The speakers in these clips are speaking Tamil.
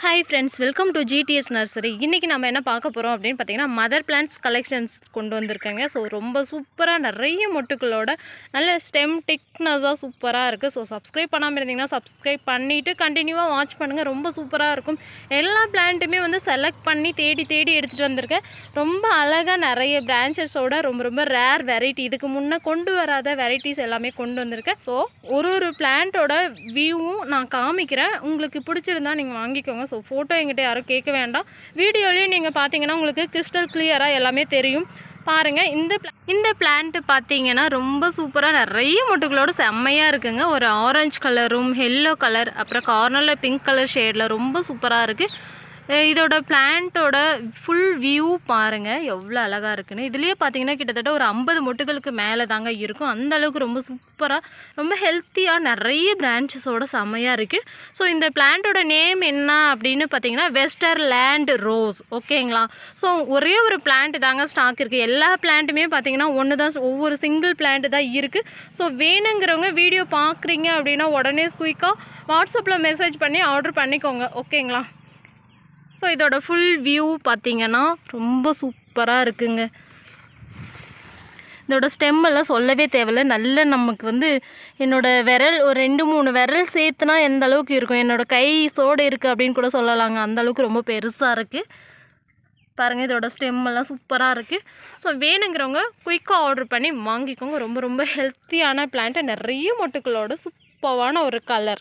hi friends welcome to GDS nursery இன்றைக்கி நம்ம என்ன பார்க்க போகிறோம் அப்படின்னு பார்த்தீங்கன்னா மதர் பிளான்ட்ஸ் கலெக்ஷன்ஸ் கொண்டு வந்திருக்காங்க ஸோ ரொம்ப சூப்பராக நிறைய மொட்டுக்களோட நல்ல ஸ்டெம் திக்னஸாக சூப்பராக இருக்குது ஸோ சப்ஸ்கிரைப் பண்ணாமல் இருந்தீங்கன்னா சப்ஸ்கிரைப் பண்ணிவிட்டு கண்டினியூவாக வாட்ச் பண்ணுங்கள் ரொம்ப சூப்பராக இருக்கும் எல்லா பிளான்ட்டுமே வந்து செலக்ட் பண்ணி தேடி தேடி எடுத்துகிட்டு வந்திருக்கேன் ரொம்ப அழகாக நிறைய பிரான்ச்சஸோட ரொம்ப ரொம்ப ரேர் வெரைட்டி இதுக்கு முன்னே கொண்டு வராத வெரைட்டிஸ் எல்லாமே கொண்டு வந்திருக்கேன் ஸோ ஒரு ஒரு பிளான்ட்டோட வியூவும் நான் காமிக்கிறேன் உங்களுக்கு பிடிச்சிருந்தா நீங்கள் வாங்கிக்கோங்க ஸோ ஃபோட்டோ எங்கிட்ட யாரும் கேட்க வேண்டாம் வீடியோலேயும் நீங்கள் பார்த்தீங்கன்னா உங்களுக்கு கிறிஸ்டல் கிளியராக எல்லாமே தெரியும் பாருங்கள் இந்த pla- இந்த பிளான்ட்டு பார்த்தீங்கன்னா ரொம்ப சூப்பராக நிறைய மொட்டுகளோட செம்மையாக இருக்குங்க ஒரு ஆரஞ்சு கலரும் எல்லோ கலர் அப்புறம் கார்னரில் பிங்க் கலர் ஷேடில் ரொம்ப சூப்பராக இருக்குது அஹ் இதோட பிளான்ட்டோட ஃபுல் வியூ பாருங்கள் எவ்வளோ அழகாக இருக்குன்னு இதுலேயே பார்த்தீங்கன்னா கிட்டத்தட்ட ஒரு ஐம்பது மொட்டுகளுக்கு மேலே தாங்க இருக்கும் அந்த அளவுக்கு ரொம்ப சூப்பராக ரொம்ப ஹெல்த்தியாக நிறைய பிரான்ச்சஸோட செம்மையாக இருக்குது ஸோ இந்த பிளான்ட்டோட நேம் என்ன அப்படின்னு பார்த்தீங்கன்னா வெஸ்டர் லேண்ட் ரோஸ் ஓகேங்களா ஸோ ஒரே ஒரு பிளான்ட் தாங்க ஸ்டாக் இருக்குது எல்லா பிளான்ட்டுமே பார்த்தீங்கன்னா ஒன்று தான் ஒவ்வொரு சிங்கிள் பிளான்ட் தான் இருக்குது ஸோ வேணுங்கிறவங்க வீடியோ பார்க்குறீங்க அப்படின்னா உடனே குயிக்காக வாட்ஸ்அப்பில் மெசேஜ் பண்ணி ஆர்டர் பண்ணிக்கோங்க ஓகேங்களா ஸோ இதோட ஃபுல் வியூ பார்த்தீங்கன்னா ரொம்ப சூப்பராக இருக்குங்க இதோட ஸ்டெம் எல்லாம் சொல்லவே தேவையில்ல நல்ல நமக்கு வந்து என்னோட விரல் ஒரு ரெண்டு மூணு விரல் சேர்த்துனா எந்த அளவுக்கு இருக்கும் என்னோட கை சோடு இருக்குது அப்படின்னு கூட சொல்லலாங்க அந்த அளவுக்கு ரொம்ப பெருசாக இருக்குது பாருங்கள் இதோட ஸ்டெம் எல்லாம் சூப்பராக இருக்குது ஸோ வேணுங்கிறவங்க குயிக்காக ஆர்டர் பண்ணி வாங்கிக்கோங்க ரொம்ப ரொம்ப ஹெல்த்தியான பிளான்ட்டு நிறைய மொட்டுக்களோட சூப்பரான ஒரு கலர்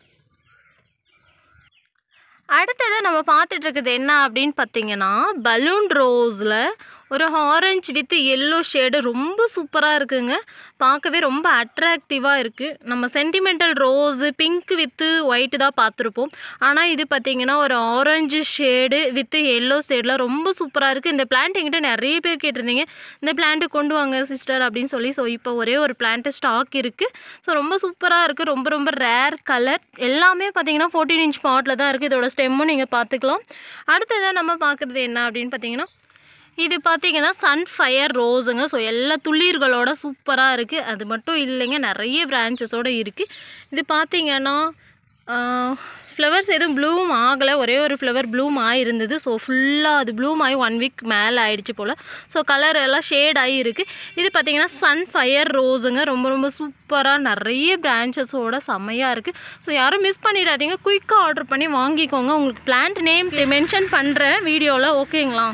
அடுத்தது நம்ம பார்த்துட்டு இருக்குது என்ன அப்படின்னு பார்த்தீங்கன்னா பலூன் ரோஸில் ஒரு ஆரஞ்சு வித் எல்லோ ஷேடு ரொம்ப சூப்பராக இருக்குங்க பார்க்கவே ரொம்ப அட்ராக்டிவாக இருக்குது நம்ம sentimental rose pink with white தான் பார்த்துருப்போம் ஆனால் இது பார்த்தீங்கன்னா ஒரு ஆரஞ்சு ஷேடு வித் எல்லோ ஷேடில் ரொம்ப சூப்பராக இருக்குது இந்த பிளான்ட் என்கிட்ட நிறைய பேர் கேட்டிருந்தீங்க இந்த பிளான்ட்டு கொண்டு வாங்க சிஸ்டர் அப்படின்னு சொல்லி ஸோ இப்போ ஒரே ஒரு பிளான்ட்டு ஸ்டாக் இருக்குது ஸோ ரொம்ப சூப்பராக இருக்குது ரொம்ப ரொம்ப ரேர் கலர் எல்லாமே பார்த்தீங்கன்னா ஃபோர்டீன் இன்ச் பாட்டில் தான் இருக்குது இதோட ஸ்டெம்மும் நீங்கள் பார்த்துக்கலாம் அடுத்ததாக நம்ம பார்க்குறது என்ன அப்படின்னு பார்த்தீங்கன்னா இது பார்த்தீங்கன்னா சன்ஃபயர் ரோஸுங்க ஸோ எல்லா துளிர்களோட சூப்பராக இருக்குது அது மட்டும் இல்லைங்க நிறைய பிரான்ச்சஸோடு இருக்குது இது பார்த்தீங்கன்னா ஃப்ளவர்ஸ் எதுவும் ப்ளூம் ஆகலை ஒரே ஒரு ஃப்ளவர் ப்ளூம் ஆகிருந்தது ஸோ ஃபுல்லாக அது ப்ளூம் ஆகி ஒன் வீக் மேலே ஆயிடுச்சு போல் ஸோ கலர் எல்லாம் ஷேட் ஆகி இருக்குது இது பார்த்தீங்கன்னா சன்ஃபயர் ரோஸுங்க ரொம்ப ரொம்ப சூப்பராக நிறைய பிரான்ச்சஸோட செம்மையாக இருக்குது ஸோ யாரும் மிஸ் பண்ணிடாதீங்க குயிக்காக ஆர்டர் பண்ணி வாங்கிக்கோங்க உங்களுக்கு பிளான்ட் நேம் மென்ஷன் பண்ணுறேன் வீடியோவில் ஓகேங்களா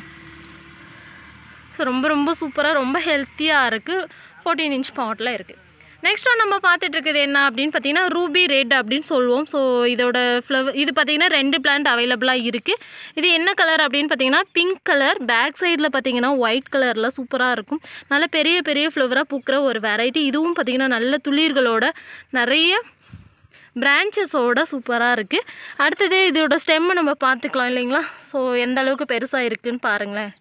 ஸோ ரொம்ப ரொம்ப சூப்பராக ரொம்ப ஹெல்த்தியாக இருக்குது ஃபோர்டீன் இன்ச் பாட்டில் இருக்குது நெக்ஸ்ட் ஒன் நம்ம பார்த்துட்டு இருக்குது என்ன அப்படின்னு பார்த்தீங்கன்னா ரூபி ரெட் அப்படின்னு சொல்லுவோம் ஸோ இதோட ஃப்ளவர் இது பார்த்தீங்கன்னா ரெண்டு பிளான்ட் அவைலபிளாக இருக்குது இது என்ன கலர் அப்படின்னு பார்த்தீங்கன்னா பிங்க் கலர் பேக் சைடில் பார்த்தீங்கன்னா ஒயிட் கலரில் சூப்பராக இருக்கும் நல்ல பெரிய பெரிய ஃப்ளவராக பூக்கிற ஒரு வெரைட்டி இதுவும் பார்த்தீங்கன்னா நல்ல துளிர்களோட நிறைய பிரான்ச்சஸோட சூப்பராக இருக்குது அடுத்தது இதோட ஸ்டெம்மை நம்ம பார்த்துக்கலாம் இல்லைங்களா ஸோ எந்த அளவுக்கு பெருசாக இருக்குன்னு பாருங்களேன்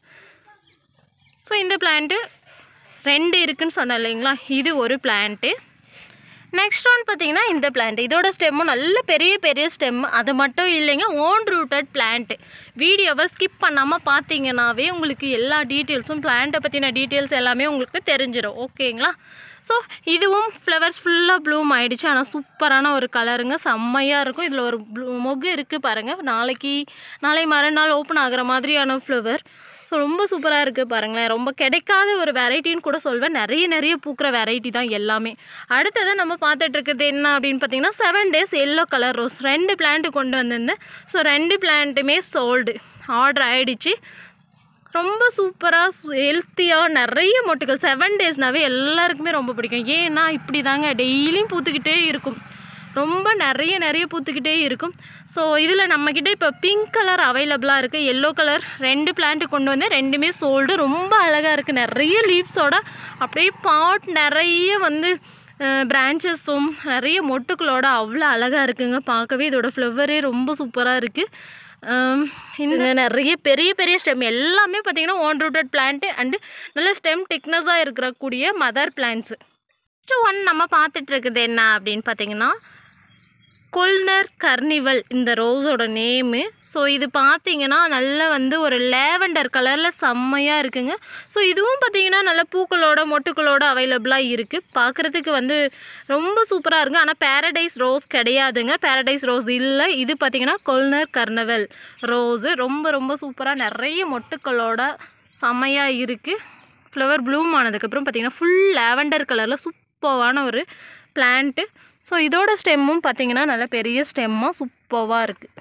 ஸோ இந்த பிளான்ட்டு ரெண்டு இருக்குன்னு சொன்னேன் இல்லைங்களா இது ஒரு பிளான்ட்டு நெக்ஸ்ட் ஒன் பார்த்தீங்கன்னா இந்த பிளான்ட் இதோட ஸ்டெம்மும் நல்ல பெரிய பெரிய ஸ்டெம் அது மட்டும் இல்லைங்க ஓன் ரூட்டட் பிளான்ட்டு வீடியோவை ஸ்கிப் பண்ணாமல் பார்த்தீங்கன்னாவே உங்களுக்கு எல்லா டீட்டெயில்ஸும் பிளான்ட்டை பற்றின டீட்டெயில்ஸ் எல்லாமே உங்களுக்கு தெரிஞ்சிடும் ஓகேங்களா ஸோ இதுவும் ஃப்ளவர்ஸ் ஃபுல்லாக ப்ளூம் ஆயிடுச்சு ஆனால் சூப்பரான ஒரு கலருங்க செம்மையாக இருக்கும் இதில் ஒரு ப்ளூ மொகு இருக்குது பாருங்கள் நாளைக்கு நாளை மறுநாள் ஓப்பன் ஆகிற மாதிரியான ஃப்ளவர் ஸோ ரொம்ப சூப்பராக இருக்குது பாருங்களேன் ரொம்ப கிடைக்காத ஒரு வெரைட்டின்னு கூட சொல்வேன் நிறைய நிறைய பூக்கிற வெரைட்டி தான் எல்லாமே அடுத்தது நம்ம பார்த்துட்டு இருக்கிறது என்ன அப்படின்னு பார்த்தீங்கன்னா seven days yellow colour rose ரெண்டு பிளான்ட்டு கொண்டு வந்திருந்தேன் ஸோ ரெண்டு பிளான்ட்டுமே சோல்டு ஆர்டர் ஆயிடுச்சு ரொம்ப சூப்பராக ஹெல்த்தியாக நிறைய மொட்டுகள் செவன் டேஸ்னாவே எல்லாருக்குமே ரொம்ப பிடிக்கும் ஏன்னா இப்படி தாங்க டெய்லியும் பூத்துக்கிட்டே இருக்கும் ரொம்ப நிறைய நிறைய பூத்துக்கிட்டே இருக்கும் ஸோ இதில் நம்மக்கிட்ட இப்போ பிங்க் கலர் அவைலபிளாக இருக்குது எல்லோ கலர் ரெண்டு பிளான்ட்டு கொண்டு வந்து ரெண்டுமே சோல்டு ரொம்ப அழகாக இருக்குது நிறைய லீவ்ஸோட அப்படியே பாட் நிறைய வந்து பிரான்ச்சஸும் நிறைய மொட்டுக்களோட அவ்வளோ அழகாக இருக்குங்க பார்க்கவே இதோட ஃப்ளவரே ரொம்ப சூப்பராக இருக்குது இந்த நிறைய பெரிய பெரிய ஸ்டெம் எல்லாமே பார்த்தீங்கன்னா ஓன் ரூட்டட் பிளான்ட்டு அண்டு நல்ல ஸ்டெம் திக்னஸாக இருக்கக்கூடிய மதர் பிளான்ட்ஸு நெக்ஸ்ட் ஒன் நம்ம பார்த்துட்டு இருக்குது என்ன அப்படின்னு பார்த்தீங்கன்னா கொல்னர் கர்னிவல் இந்த ரோஸோட நேமு ஸோ இது பார்த்தீங்கன்னா நல்லா வந்து ஒரு லேவண்டர் கலரில் செம்மையாக இருக்குங்க ஸோ இதுவும் பார்த்தீங்கன்னா நல்ல பூக்களோட மொட்டுக்களோட அவைலபிளாக இருக்குது பார்க்குறதுக்கு வந்து ரொம்ப சூப்பராக இருக்குது ஆனால் பேரடைஸ் ரோஸ் கிடையாதுங்க பேரடைஸ் ரோஸ் இல்லை இது பார்த்தீங்கன்னா கொல்னர் கர்னவல் ரோஸு ரொம்ப ரொம்ப சூப்பராக நிறைய மொட்டுக்களோட செம்மையாக இருக்குது ஃப்ளவர் ப்ளூம் ஆனதுக்கப்புறம் பார்த்தீங்கன்னா ஃபுல் லேவண்டர் கலரில் சூப்பரான ஒரு பிளான்ட்டு ஸோ இதோட ஸ்டெம்மும் பார்த்தீங்கன்னா நல்ல பெரிய ஸ்டெம்மாக சூப்பராக இருக்குது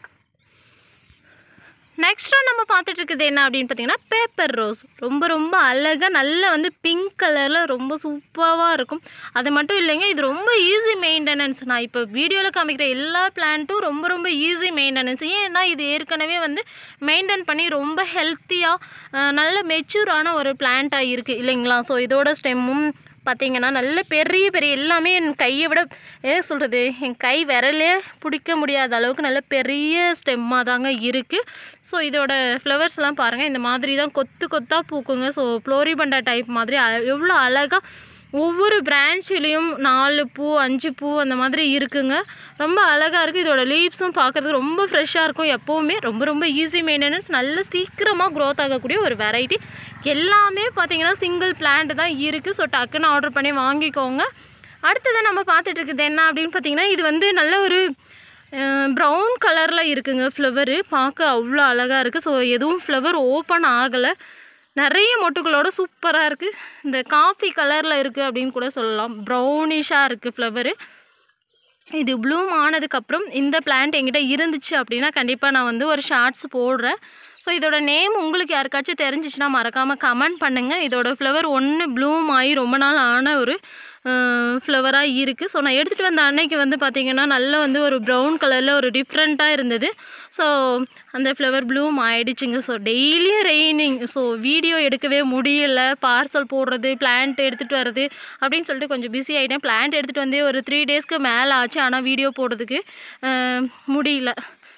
நெக்ஸ்ட்டு நம்ம பார்த்துட்டு இருக்குது என்ன அப்படின்னு பார்த்தீங்கன்னா பேப்பர் ரோஸ் ரொம்ப ரொம்ப அழகாக நல்லா வந்து பிங்க் கலரில் ரொம்ப சூப்பராக இருக்கும் அது மட்டும் இல்லைங்க இது ரொம்ப ஈஸி மெயின்டெனன்ஸ் நான் இப்போ வீடியோவில் காமிக்கிற எல்லா பிளான்ட்டும் ரொம்ப ரொம்ப ஈஸி மெயின்டெனன்ஸ் ஏன்னா இது ஏற்கனவே வந்து மெயின்டைன் பண்ணி ரொம்ப ஹெல்த்தியாக நல்ல மெச்சூரான ஒரு பிளான்ட்டாக இருக்குது இல்லைங்களா ஸோ இதோட ஸ்டெம்மும் பார்த்தீங்கன்னா நல்ல பெரிய பெரிய எல்லாமே என் கையை விட ஏ சொல்கிறது என் கை விரலே பிடிக்க முடியாத அளவுக்கு நல்ல பெரிய ஸ்டெம்மாக தாங்க இருக்குது ஸோ இதோட ஃப்ளவர்ஸ்லாம் பாருங்கள் இந்த மாதிரி தான் கொத்து கொத்தாக பூக்குங்க ஸோ ஃப்ளோரிபண்டா டைப் மாதிரி அ- எவ்வளோ அழகாக ஒவ்வொரு பிரான்ச்லேயும் நாலு பூ அஞ்சு பூ அந்த மாதிரி இருக்குங்க ரொம்ப அழகாக இருக்குது இதோட லீவ்ஸும் பார்க்குறதுக்கு ரொம்ப ஃப்ரெஷ்ஷாக இருக்கும் எப்போவுமே ரொம்ப ரொம்ப ஈஸி மெயின்டெனன்ஸ் நல்ல சீக்கிரமாக க்ரோத் ஆகக்கூடிய ஒரு வெரைட்டி எல்லாமே பார்த்தீங்கன்னா சிங்கிள் பிளான்ட் தான் இருக்குது ஸோ டக்குன்னு ஆர்டர் பண்ணி வாங்கிக்கோங்க அடுத்தது நம்ம பார்த்துட்டு இருக்குது என்ன அப்படின்னு பார்த்தீங்கன்னா இது வந்து நல்ல ஒரு ப்ரௌன் கலரில் இருக்குங்க ஃப்ளவரு பார்க்க அவ்வளோ அழகாக இருக்குது ஸோ எதுவும் ஃப்ளவர் ஓப்பன் ஆகலை நிறைய மொட்டுகளோட சூப்பராக இருக்குது இந்த காஃபி கலரில் இருக்குது அப்படின்னு கூட சொல்லலாம் ப்ரௌனிஷாக இருக்குது ஃப்ளவரு இது ப்ளூம் ஆனதுக்கப்புறம் இந்த பிளான்ட் என்கிட்ட இருந்துச்சு அப்படின்னா கண்டிப்பாக நான் வந்து ஒரு ஷார்ட்ஸ் போடுறேன் ஸோ இதோட நேம் உங்களுக்கு யாருக்காச்சும் தெரிஞ்சிச்சுன்னா மறக்காமல் கமெண்ட் பண்ணுங்கள் இதோட ஃப்ளவர் ஒன்று ப்ளூம் ஆகி ரொம்ப நாள் ஆன ஒரு ஃப்ளவராக இருக்குது ஸோ நான் எடுத்துகிட்டு வந்த அன்னைக்கு வந்து பார்த்திங்கன்னா நல்ல வந்து ஒரு ப்ரௌன் கலரில் ஒரு டிஃப்ரெண்ட்டாக இருந்தது ஸோ அந்த ஃப்ளவர் ப்ளூம் ஆயிடுச்சுங்க ஸோ டெய்லியும் ரெய்னிங் ஸோ வீடியோ எடுக்கவே முடியல பார்சல் போடுறது பிளான்ட் எடுத்துகிட்டு வர்றது அப்படின்னு சொல்லிட்டு கொஞ்சம் பிஸி ஆகிட்டேன் பிளான்ட் எடுத்துகிட்டு வந்தே ஒரு த்ரீ டேஸ்க்கு மேலே ஆச்சு ஆனால் வீடியோ போடுறதுக்கு அஹ், முடியல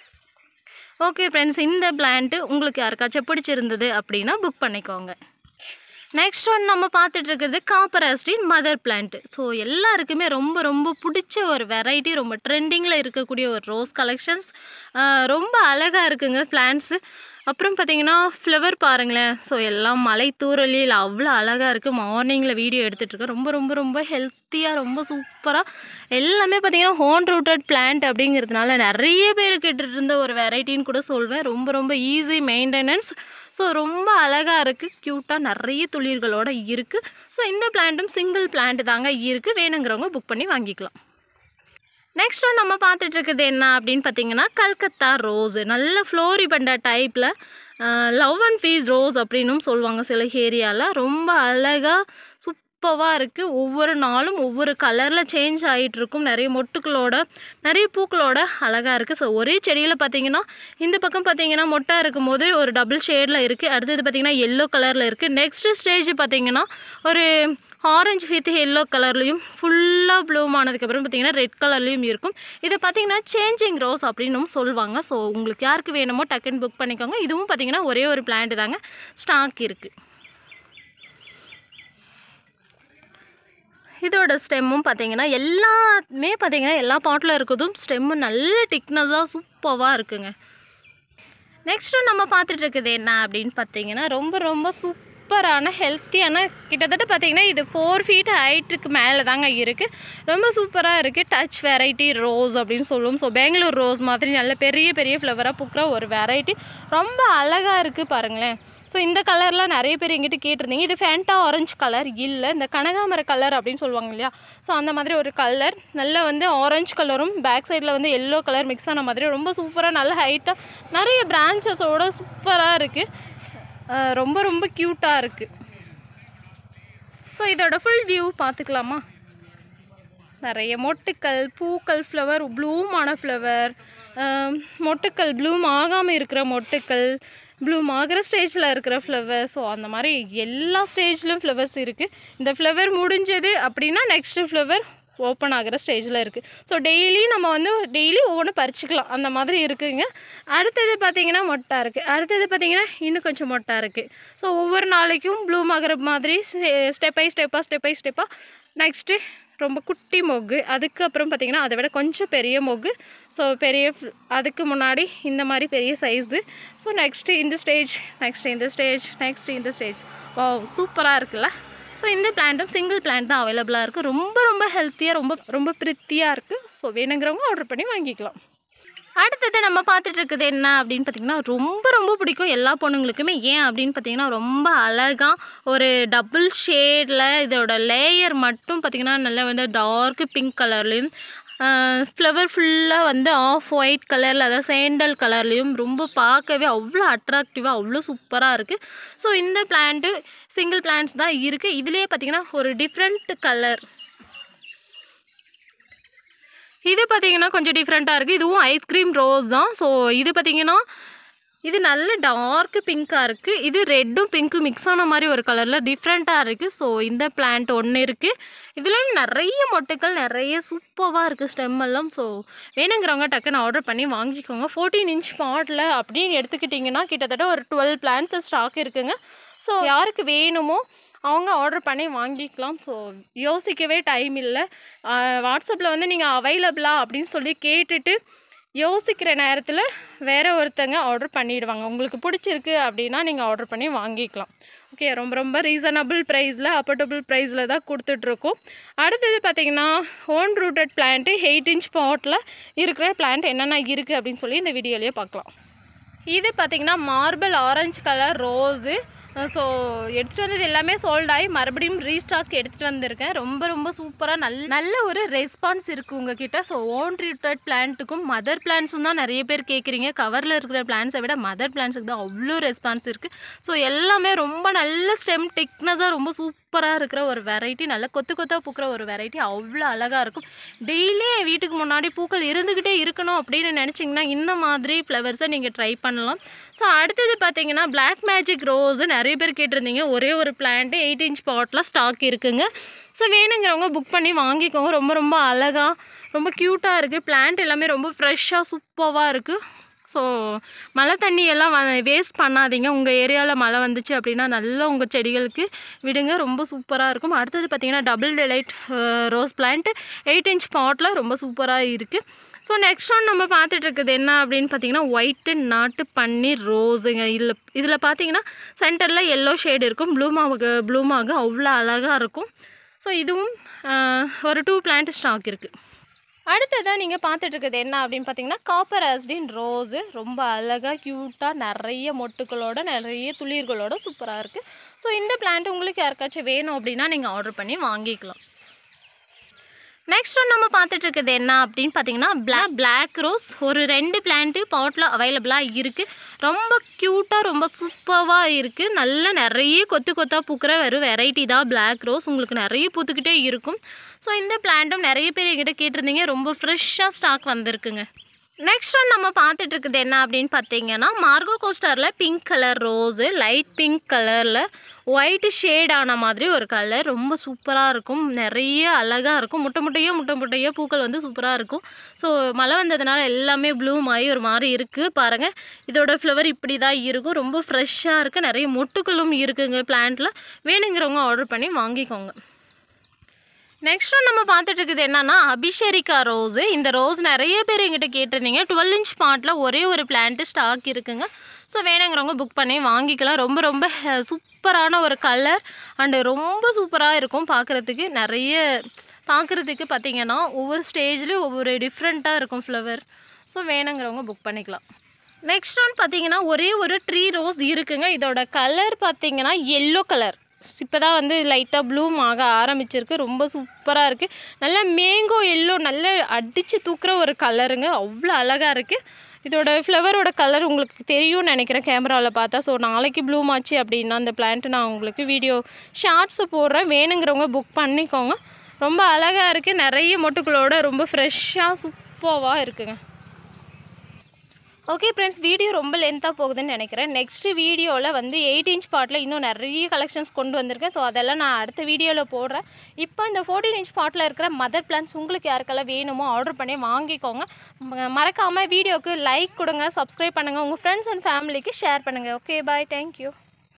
ஓகே ஃப்ரெண்ட்ஸ் இந்த பிளான்ட்டு உங்களுக்கு யாருக்காச்சும் பிடிச்சிருந்தது அப்படின்னா புக் பண்ணிக்கோங்க நெக்ஸ்ட் ஒன் நம்ம பார்த்துட்டு இருக்கிறது Copper Austin mother plant so எல்லாருக்குமே ரொம்ப ரொம்ப பிடிச்ச ஒரு வெரைட்டி ரொம்ப ட்ரெண்டிங்கில் இருக்கக்கூடிய ஒரு ரோஸ் கலெக்ஷன்ஸ் ரொம்ப அழகாக இருக்குங்க பிளான்ட்ஸு அப்புறம் பார்த்தீங்கன்னா ஃப்ளவர் பாருங்களேன் ஸோ எல்லாம் மலை தூரலில் அவ்வளோ அழகாக இருக்குது மார்னிங்கில் வீடியோ எடுத்துகிட்ருக்கேன் ரொம்ப ரொம்ப ரொம்ப ஹெல்த்தியாக ரொம்ப சூப்பராக எல்லாமே பார்த்தீங்கன்னா ஹோன் ரூட்டட் பிளான்ட் அப்படிங்கிறதுனால நிறைய பேர் கேட்டுட்டு இருந்த ஒரு வெரைட்டின்னு கூட சொல்வேன் ரொம்ப ரொம்ப ஈஸி மெயின்டெனன்ஸ் ஸோ ரொம்ப அழகாக இருக்குது க்யூட்டாக நிறைய துளிர்களோட இருக்குது ஸோ இந்த பிளான்ட்டும் சிங்கிள் பிளான்ட் தாங்க இருக்குது வேணுங்கிறவங்க புக் பண்ணி வாங்கிக்கலாம் நெக்ஸ்ட் ஒன் நம்ம பார்த்துட்டு இருக்கிறது என்ன அப்படின்னு பார்த்தீங்கன்னா கல்கத்தா ரோஸு நல்ல ஃப்ளோரிபண்டா டைப்பில் லவ் அண்ட் ஃபீஸ் ரோஸ் அப்படின்னும் சொல்லுவாங்க சில ஏரியாவில் ரொம்ப அழகாக சூப்பராக இருக்குது ஒவ்வொரு நாளும் ஒவ்வொரு கலரில் சேஞ்ச் ஆகிட்டு இருக்கும் நிறைய மொட்டுக்களோட நிறைய பூக்களோட அழகாக இருக்குது ஸோ ஒரே செடியில் பார்த்தீங்கன்னா இந்த பக்கம் பார்த்தீங்கன்னா மொட்டாக இருக்கும்போது ஒரு டபுள் ஷேடில் இருக்குது அடுத்தது பார்த்தீங்கன்னா எல்லோ கலரில் இருக்குது நெக்ஸ்ட் ஸ்டேஜ் பார்த்தீங்கன்னா ஒரு ஆரஞ்சு வித் எல்லோ கலர்லேயும் ஃபுல்லாக ப்ளூம் ஆனதுக்கப்புறம் பார்த்தீங்கன்னா ரெட் கலர்லேயும் இருக்கும் இதை பார்த்தீங்கன்னா சேஞ்சிங் ரோஸ் அப்படின்னும் சொல்லுவாங்க ஸோ உங்களுக்கு யாருக்கு வேணுமோ டக்குன்னு புக் பண்ணிக்கோங்க இதுவும் பார்த்தீங்கன்னா ஒரே ஒரு பிளான்ட் தாங்க ஸ்டாக் இருக்குது இதோட ஸ்டெம்மும் பார்த்தீங்கன்னா எல்லாமே பார்த்தீங்கன்னா எல்லா பாட்டில் இருக்கிறதும் ஸ்டெம்மு நல்ல திக்னஸாக சூப்பராக இருக்குங்க நெக்ஸ்ட்டு நம்ம பார்த்துட்டு இருக்குது என்ன அப்படின்னு பார்த்தீங்கன்னா ரொம்ப ரொம்ப சூப்பரான ஹெல்த்தியான கிட்டத்தட்ட பார்த்தீங்கன்னா இது ஃபோர் ஃபீட் ஹைட்டுக்கு மேலே தாங்க இருக்குது ரொம்ப சூப்பராக இருக்குது டச் வெரைட்டி ரோஸ் அப்படின்னு சொல்லுவோம் ஸோ பெங்களூர் ரோஸ் மாதிரி நல்ல பெரிய பெரிய ஃப்ளவராக பூக்கிற ஒரு வெரைட்டி ரொம்ப அழகாக இருக்குது பாருங்களேன் ஸோ இந்த கலர்லாம் நிறைய பேர் எங்கிட்ட கேட்டிருந்தீங்க இது ஃபேண்டா ஆரஞ்சு கலர் இல்லை இந்த கனகாமர கலர் அப்படின்னு சொல்லுவாங்க இல்லையா ஸோ அந்த மாதிரி ஒரு கலர் நல்ல வந்து ஆரஞ்சு கலரும் பேக் சைடில் வந்து எல்லோ கலர் மிக்ஸ் ஆன மாதிரி ரொம்ப சூப்பராக நல்ல ஹைட்டாக நிறைய பிரான்ச்சஸோட சூப்பராக இருக்குது ரொம்ப ரொம்ப க்யூட்டாக இருக்குது ஸோ இதோட ஃபுல் வியூ பார்த்துக்கலாமா நிறைய மொட்டுக்கள் பூக்கள் ஃப்ளவர் ப்ளூமான ஃப்ளவர் மொட்டுக்கள் ப்ளூம் ஆகாமல் இருக்கிற மொட்டுக்கள் ப்ளூம் ஆகிற ஸ்டேஜில் இருக்கிற ஃப்ளவர் ஸோ அந்த மாதிரி எல்லா ஸ்டேஜ்லையும் ஃப்ளவர்ஸ் இருக்குது இந்த ஃப்ளவர் முடிஞ்சது அப்படின்னா நெக்ஸ்ட்டு ஃப்ளவர் ஓப்பன் ஆகிற ஸ்டேஜில் இருக்குது ஸோ டெய்லி நம்ம வந்து டெய்லி ஒவ்வொன்று பறிச்சுக்கலாம் அந்த மாதிரி இருக்குங்க அடுத்தது பார்த்திங்கன்னா மொட்டா இருக்குது அடுத்தது பார்த்திங்கன்னா இன்னும் கொஞ்சம் மொட்டா இருக்குது ஸோ ஒவ்வொரு நாளைக்கும் ப்ளூம் ஆகிற மாதிரி ஸ்டெப் பை ஸ்டெப்பாக ஸ்டெப் பை ஸ்டெப்பாக நெக்ஸ்ட்டு ரொம்ப குட்டி மொக்கு அதுக்கப்புறம் பார்த்திங்கன்னா அதை விட கொஞ்சம் பெரிய மொக்கு ஸோ பெரிய fl- அதுக்கு முன்னாடி இந்த மாதிரி பெரிய சைஸு ஸோ நெக்ஸ்ட்டு இந்த ஸ்டேஜ் நெக்ஸ்ட்டு இந்த ஸ்டேஜ் நெக்ஸ்ட்டு இந்த ஸ்டேஜ் வா சூப்பராக இருக்குல்ல ஸோ இந்த பிளான்ட்டும் சிங்கிள் பிளான்ட் தான் அவைலபிளாக இருக்குது ரொம்ப ரொம்ப ஹெல்த்தியாக ரொம்ப ரொம்ப பிரித்தியாக இருக்குது ஸோ வேணுங்கிறவங்க ஆர்டர் பண்ணி வாங்கிக்கலாம் அடுத்தது நம்ம பார்த்துட்டு இருக்குது என்ன அப்படின்னு பார்த்தீங்கன்னா ரொம்ப ரொம்ப பிடிக்கும் எல்லா பொண்ணுங்களுக்குமே ஏன் அப்படின்னு பார்த்தீங்கன்னா ரொம்ப அழகாக ஒரு டபுள் ஷேடில் இதோட லேயர் மட்டும் பார்த்தீங்கன்னா நல்லா வந்து டார்க் பிங்க் கலர்லேயும் ஃப்ளவர் ஃபுல்லாக வந்து ஆஃப் ஒயிட் கலரில் அதாவது சேண்டல் கலர்லேயும் ரொம்ப பார்க்கவே அவ்வளோ அட்ராக்டிவாக அவ்வளோ சூப்பராக இருக்குது ஸோ இந்த பிளான்ட்டு சிங்கிள் பிளான்ட்ஸ் தான் இருக்குது இதுலேயே பார்த்தீங்கன்னா ஒரு டிஃப்ரெண்ட் கலர் இது பார்த்தீங்கன்னா கொஞ்சம் டிஃப்ரெண்ட்டாக இருக்குது இதுவும் ஐஸ்கிரீம் ரோஸ் தான் ஸோ இது பார்த்தீங்கன்னா இது நல்ல டார்க் பிங்க்காக இருக்குது இது ரெட்டும் பிங்க்கும் மிக்ஸ் ஆன மாதிரி ஒரு கலரில் டிஃப்ரெண்ட்டாக இருக்குது ஸோ இந்த பிளான்ட் ஒன்று இருக்குது இதுலேயும் நிறைய மொட்டுக்கள் நிறைய சூப்பராக இருக்குது ஸ்டெம் எல்லாம் ஸோ வேணுங்கிறவங்க டக்குன்னு ஆர்டர் பண்ணி வாங்கிக்கோங்க ஃபோர்டீன் இன்ச் பாட்டில் அப்படின்னு எடுத்துக்கிட்டிங்கன்னா கிட்டத்தட்ட ஒரு டுவெல் பிளான்ட்ஸ் ஸ்டாக் இருக்குங்க ஸோ யாருக்கு வேணுமோ அவங்க ஆர்டர் பண்ணி வாங்கிக்கலாம் ஸோ யோசிக்கவே டைம் இல்லை வாட்ஸ்அப்பில் வந்து நீங்கள் அவைலபிளா அப்படின்னு சொல்லி கேட்டுட்டு யோசிக்கிற நேரத்தில் வேற ஒருத்தங்க ஆர்டர் பண்ணிடுவாங்க உங்களுக்கு பிடிச்சிருக்கு அப்படின்னா நீங்கள் ஆர்டர் பண்ணி வாங்கிக்கலாம் ஓகே ரொம்ப ரொம்ப ரீசனபிள் ப்ரைஸில் அப்பர்டபுள் ப்ரைஸில் தான் கொடுத்துட்ருக்கோம் அடுத்தது பார்த்தீங்கன்னா own rooted plant eight inch bottle இருக்கிற பிளான்ட் என்னென்ன இருக்குது அப்படின்னு சொல்லி இந்த வீடியோலேயே பார்க்கலாம் இது பார்த்தீங்கன்னா marble orange colour rose so எடுத்துகிட்டு வந்தது எல்லாமே சோல்ட் ஆகி மறுபடியும் ரீஸ்டாக் எடுத்துகிட்டு வந்திருக்கேன் ரொம்ப ரொம்ப சூப்பராக நல்ல நல்ல ஒரு ரெஸ்பான்ஸ் இருக்குது உங்ககிட்ட ஸோ ஓன் ட்ரீட்டட் பிளான்ட்டுக்கும் மதர் பிளான்ஸும் தான் நிறைய பேர் கேட்குறீங்க கவரில் இருக்கிற பிளான்ஸை விட மதர் பிளான்ஸுக்கு தான் அவ்வளோ ரெஸ்பான்ஸ் இருக்குது ஸோ எல்லாமே ரொம்ப நல்ல ஸ்டெம் திக்னஸாக ரொம்ப சூப்பராக இருக்கிற ஒரு வெரைட்டி நல்ல கொத்து கொத்தாக பூக்கிற ஒரு வெரைட்டி அவ்வளோ அழகாக இருக்கும் டெய்லி என் வீட்டுக்கு முன்னாடி பூக்கள் இருந்துக்கிட்டே இருக்கணும் அப்படின்னு நினச்சிங்கன்னா இந்த மாதிரி ஃப்ளவர்ஸை நீங்கள் ட்ரை பண்ணலாம் ஸோ அடுத்தது பார்த்தீங்கன்னா Black மேஜிக் ரோஸு நிறைய பேர் கேட்டிருந்தீங்க ஒரே ஒரு plant eight inch bottle stock இருக்குங்க ஸோ வேணுங்கிறவங்க புக் பண்ணி வாங்கிக்கோங்க ரொம்ப ரொம்ப அழகாக ரொம்ப க்யூட்டாக இருக்குது பிளான்ட் எல்லாமே ரொம்ப ஃப்ரெஷ்ஷாக சூப்பராக இருக்குது ஸோ மழை தண்ணி எல்லாம் வேஸ்ட் பண்ணாதீங்க உங்கள் ஏரியாவில் மழை வந்துச்சு அப்படின்னா நல்லா உங்கள் செடிகளுக்கு விடுங்க ரொம்ப சூப்பராக இருக்கும் அடுத்தது பார்த்தீங்கன்னா double delight rose plant eight inch bottle ரொம்ப சூப்பராக இருக்குது ஸோ நெக்ஸ்ட் ஒன் நம்ம பார்த்துட்டு இருக்குது என்ன அப்படின்னு பார்த்தீங்கன்னா ஒயிட்டு நாட்டு பன்னீர் ரோஸுங்க இதில் இதில் பார்த்தீங்கன்னா சென்டரில் எல்லோ ஷேடு இருக்கும் ப்ளூமாக ப்ளூமாக அவ்வளோ அழகாக இருக்கும் ஸோ இதுவும் ஆஹ், ஒரு டூ பிளான்ட் ஸ்டாக் இருக்குது அடுத்ததாக நீங்கள் பார்த்துட்டு இருக்குது என்ன அப்படின்னு பார்த்தீங்கன்னா காப்பர் ஆஸ்டின் ரோஸு ரொம்ப அழகாக க்யூட்டாக நிறைய மொட்டுக்களோட நிறைய துளிர்களோட சூப்பராக இருக்குது ஸோ இந்த பிளான்ட் உங்களுக்கு யாருக்காச்சும் வேணும் அப்படின்னா நீங்கள் ஆர்டர் பண்ணி வாங்கிக்கலாம் நெக்ஸ்ட் ஒன் நம்ம பார்த்துட்டு இருக்குது என்ன அப்படின்னு பார்த்தீங்கன்னா பிளாக் பிளாக் ரோஸ் ஒரு ரெண்டு பிளான்ட்டு பாட்டில் அவைலபிளாக இருக்குது ரொம்ப க்யூட்டாக ரொம்ப சூப்பராக இருக்குது நல்ல நிறைய கொத்து கொத்தாக பூக்கிற வெறும் வெரைட்டி தான் பிளாக் ரோஸ் உங்களுக்கு நிறைய பூத்துக்கிட்டே இருக்கும் ஸோ இந்த பிளான்ட்டும் நிறைய பேர் எங்கிட்ட கேட்டிருந்தீங்க ரொம்ப ஃப்ரெஷ்ஷாக ஸ்டாக் வந்திருக்குங்க நெக்ஸ்ட் ஒன் நம்ம பார்த்துட்டு இருக்குது என்ன அப்படின்னு பார்த்தீங்கன்னா மார்கோ கோஸ்டரில் pink colour rose light pink கலரில் ஒயிட்டு ஷேட் ஆன மாதிரி ஒரு கலர் ரொம்ப சூப்பராக இருக்கும் நிறைய அழகாக இருக்கும் முட்டை முட்டையோ முட்டை முட்டையோ பூக்கள் வந்து சூப்பராக இருக்கும் ஸோ மழை வந்ததுனால எல்லாமே ப்ளூம் ஆகி ஒரு மாதிரி இருக்குது பாருங்கள் இதோட ஃப்ளவர் இப்படி தான் இருக்கும் ரொம்ப ஃப்ரெஷ்ஷாக இருக்குது நிறைய மொட்டுக்களும் இருக்குங்க பிளான்ட்டில் வேணுங்கிறவங்க ஆர்டர் பண்ணி வாங்கிக்கோங்க நெக்ஸ்ட் ஒன் நம்ம பார்த்துட்டு இருக்குது என்னன்னா அபிஷேரிக்கா ரோஸு இந்த ரோஸ் நிறைய பேர் எங்கிட்ட கேட்டிருந்தீங்க டுவெல் இன்ச் பாட்டில் ஒரே ஒரு பிளான்ட்டு ஸ்டாக் இருக்குங்க ஸோ வேணுங்கிறவங்க புக் பண்ணி வாங்கிக்கலாம் ரொம்ப ரொம்ப சூப்பரான ஒரு கலர் அண்டு ரொம்ப சூப்பராக இருக்கும் பார்க்குறதுக்கு நிறைய பார்க்குறதுக்கு பார்த்தீங்கன்னா ஒவ்வொரு ஸ்டேஜ்லேயும் ஒவ்வொரு டிஃப்ரெண்ட்டாக இருக்கும் ஃப்ளவர் ஸோ வேணுங்கிறவங்க புக் பண்ணிக்கலாம் நெக்ஸ்ட் ஒன் பார்த்தீங்கன்னா ஒரே ஒரு ட்ரீ ரோஸ் இருக்குங்க இதோட கலர் பார்த்தீங்கன்னா எல்லோ கலர் இப்போ தான் வந்து லைட்டாக ப்ளூம் ஆக ஆரம்பிச்சிருக்கு ரொம்ப சூப்பராக இருக்குது நல்ல மேங்கோ எல்லோ நல்ல அடித்து தூக்குற ஒரு கலருங்க அவ்வளோ அழகாக இருக்குது இதோட ஃப்ளவரோட கலர் உங்களுக்கு தெரியும்னு நினைக்கிறேன் கேமராவில் பார்த்தா ஸோ நாளைக்கு ப்ளூம் ஆச்சு அப்படின்னா அந்த பிளான்ட்டு நான் உங்களுக்கு வீடியோ ஷார்ட்ஸு போடுறேன் வேணுங்கிறவங்க புக் பண்ணிக்கோங்க ரொம்ப அழகாக இருக்குது நிறைய மொட்டுக்களோட ரொம்ப ஃப்ரெஷ்ஷாக சூப்பராக இருக்குங்க ஓகே ஃப்ரெண்ட்ஸ் வீடியோ ரொம்ப லென்த்தாக போகுதுன்னு நினைக்கிறேன் நெக்ஸ்ட் வீடியோவில் வந்து எயிட் இன்ச் பாட்டில் இன்னும் நிறைய கலெக்ஷன்ஸ் கொண்டு வந்திருக்கேன் ஸோ அதெல்லாம் நான் அடுத்த வீடியோவில் போடுறேன் இப்போ இந்த ஃபோர்டீன் இன்ச் பாட்டில் இருக்கிற மதர் பிளான்ஸ் உங்களுக்கு யாருக்கெல்லாம் வேணுமோ ஆர்டர் பண்ணி வாங்கிக்கோங்க மறக்காமல் வீடியோக்கு லைக் கொடுங்க சப்ஸ்கிரைப் பண்ணுங்கள் உங்கள் ஃப்ரெண்ட்ஸ் அண்ட் ஃபேமிலிக்கு ஷேர் பண்ணுங்கள் ஓகே பாய் தேங்க்யூ